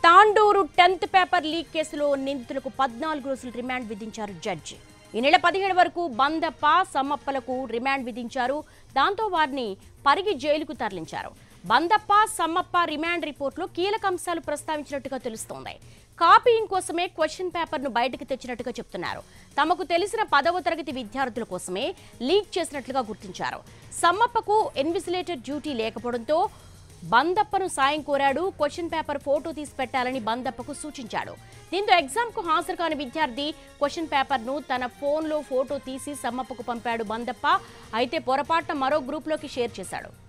Tandur tenth paper leak కేసులో నిందితులకు పద్నాలుగు రోజులు రిమాండ్ విధించారు జడ్జి ఈ నెల పదిహేడు వరకు బందప్ప సమ్మప్పలకు రిమాండ్ విధించారు దాంతో వారిని పరిగి జైలుకు తరలించారు బందప్ప సమ్మప్ప రిమాండ్ రిపోర్టులో కీలక అంశాలు ప్రస్తావించినట్టుగా తెలుస్తోంది కాపీయింగ్ కోసమే క్వశ్చన్ పేపర్ను బయటకు తెచ్చినట్టుగా చెప్తున్నారు తమకు తెలిసిన పదవ తరగతి విద్యార్థుల కోసమే లీక్ చేసినట్లుగా గుర్తించారు సమ్మప్పకు ఇన్విజిలేటర్ డ్యూటీ లేకపోవడంతో బందప్పను సాయం కోరాడు క్వశ్చన్ పేపర్ ఫోటో తీసి పెట్టాలని బందప్పకు సూచించాడు దీంతో ఎగ్జామ్ కు హాజరు కాని విద్యార్థి క్వశ్చన్ పేపర్ ను తన ఫోన్లో ఫోటో తీసి సమ్మప్పకు పంపాడు బందప్ప అయితే పొరపాటున మరో గ్రూప్లోకి షేర్ చేశాడు